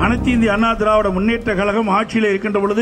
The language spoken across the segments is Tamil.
அனைத்து இந்திய அண்ணா திராவிட முன்னேற்ற கழகம் ஆட்சியில் இருக்கின்ற பொழுது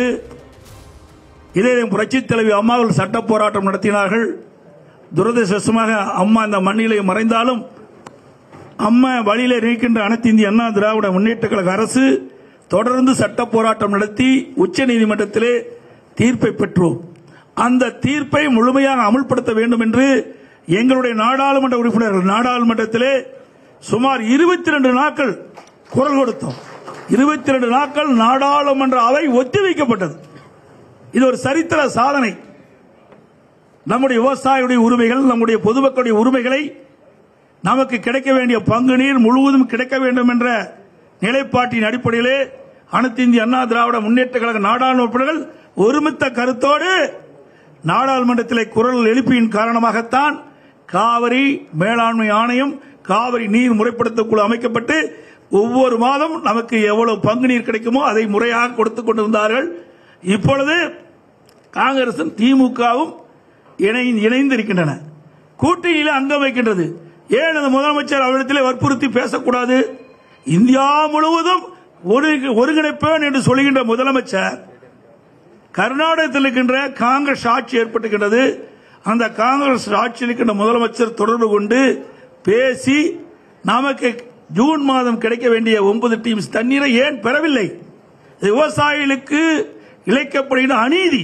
இதே புரட்சித் தலைவி அம்மா அவர்கள் சட்ட போராட்டம் நடத்தினார்கள் துரதிருஷ்டமாக அம்மா இந்த மண்ணிலே மறைந்தாலும் அம்மா வழியிலே இருக்கின்ற அனைத்து இந்திய அண்ணா திராவிட முன்னேற்ற கழக அரசு தொடர்ந்து சட்ட போராட்டம் நடத்தி உச்ச நீதிமன்றத்திலே தீர்ப்பை பெற்றோம் அந்த தீர்ப்பை முழுமையாக அமுல்படுத்த வேண்டும் என்று எங்களுடைய நாடாளுமன்ற உறுப்பினர்கள் நாடாளுமன்றத்திலே சுமார் இருபத்தி ரெண்டு நாட்கள் குரல் கொடுத்தோம் இருபத்தி ரெண்டு நாட்கள் நாடாளுமன்ற அவை ஒத்திவைக்கப்பட்டது இது ஒரு சரித்திர சாதனை நம்முடைய விவசாயிகளுடைய உரிமைகள் நம்முடைய பொதுமக்களுடைய உரிமைகளை நமக்கு கிடைக்க வேண்டிய பங்கு நீர் முழுவதும் கிடைக்க வேண்டும் என்ற நிலைப்பாட்டின் அடிப்படையிலே அனைத்து இந்திய அண்ணா திராவிட முன்னேற்ற கழக நாடாளுமன்ற உறுப்பினர்கள் ஒருமித்த கருத்தோடு நாடாளுமன்றத்திலே குரல் எழுப்பியின் காரணமாகத்தான் காவிரி மேலாண்மை ஆணையம் காவிரி நீர் முறைப்படுத்த குழு அமைக்கப்பட்டு ஒவ்வொரு மாதம் நமக்கு எவ்வளவு பங்கு நீர் கிடைக்குமோ அதை முறையாக கொடுத்துக் கொண்டிருந்தார்கள் இப்பொழுது காங்கிரசும் திமுகவும் இணை- இணைந்து இருக்கின்றன கூட்டணியில் அங்கம் வைக்கின்றது ஏன் அந்த முதலமைச்சர் அவரிடத்திலே வற்புறுத்தி பேசக்கூடாது இந்தியா முழுவதும் ஒரு- ஒருங்கிணைப்பேன் என்று சொல்லுகின்ற முதலமைச்சர் கர்நாடகத்தில் இருக்கின்ற காங்கிரஸ் ஆட்சி ஏற்பட்டுகின்றது அந்த காங்கிரஸ் ஆட்சியில் இருக்கின்ற முதலமைச்சர் தொடர்பு கொண்டு பேசி நமக்கு ஜூன் மாதம் கிடைக்க வேண்டிய ஒன்பது டீம்ஸ் தண்ணீரை ஏன் பெறவில்லை இது விவசாயிகளுக்கு இழைக்கப்படுகின்ற அநீதி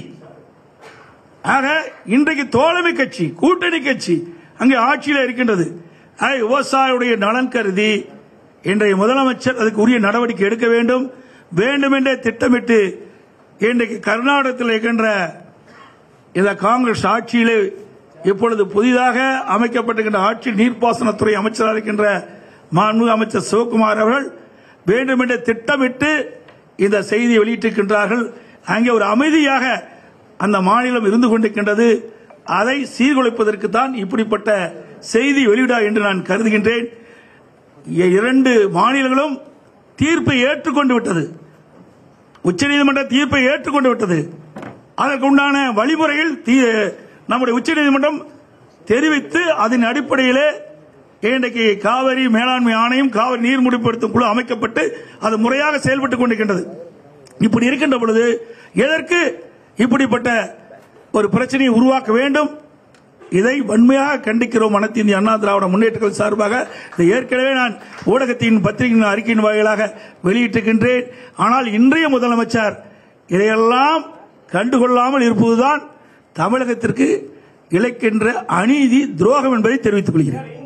ஆக இன்றைக்கு தோழமை கட்சி கூட்டணி கட்சி அங்கே ஆட்சியில் இருக்கின்றது ஆக விவசாயியுடைய நலன் கருதி இன்றைய முதலமைச்சர் அதுக்கு உரிய நடவடிக்கை எடுக்க வேண்டும் வேண்டுமென்றே திட்டமிட்டு இன்றைக்கு கர்நாடகத்தில் இருக்கின்ற இந்த காங்கிரஸ் ஆட்சியிலே இப்பொழுது புதிதாக அமைக்கப்பட்டிருக்கின்ற ஆட்சி நீர்ப்பாசனத்துறை அமைச்சராக இருக்கின்ற மாண்புமிகு அமைச்சர் சிவகுமார் அவர்கள் வேண்டுமென்றே திட்டமிட்டு இந்த செய்தியை வெளியிட்டிருக்கின்றார்கள் அங்கே ஒரு அமைதியாக அந்த மாநிலம் இருந்து கொண்டிருக்கின்றது அதை சீர்குலைப்பதற்கு தான் இப்படிப்பட்ட செய்தி வெளியிடா என்று நான் கருதுகின்றேன் இ- இரண்டு மாநிலங்களும் தீர்ப்பை ஏற்றுக்கொண்டு விட்டது உச்சநீதிமன்ற தீர்ப்பை ஏற்றுக்கொண்டு விட்டது அதற்கு உண்டான வழிமுறைகள் தீ- நம்முடைய உச்சநீதிமன்றம் தெரிவித்து அதன் அடிப்படையிலே இன்றைக்கு காவிரி மேலாண்மை ஆணையம் காவிரி நீர் முடிப்படுத்தும் குழு அமைக்கப்பட்டு அது முறையாக செயல்பட்டுக் கொண்டிருக்கின்றது இப்படி இருக்கின்ற பொழுது எதற்கு இப்படிப்பட்ட ஒரு பிரச்சனையை உருவாக்க வேண்டும் இதை வன்மையாக கண்டிக்கிறோம் அனைத்து இந்திய அண்ணா திராவிட முன்னேற்றங்கள் சார்பாக இதை ஏற்கனவே நான் ஊடகத்தின் பத்திரிகையின் அறிக்கையின் வாயிலாக வெளியிட்டிருக்கின்றேன் ஆனால் இன்றைய முதலமைச்சர் இதையெல்லாம் கண்டுகொள்ளாமல் இருப்பதுதான் தமிழகத்திற்கு இழைக்கின்ற அநீதி துரோகம் என்பதை தெரிவித்துக் கொள்கிறேன்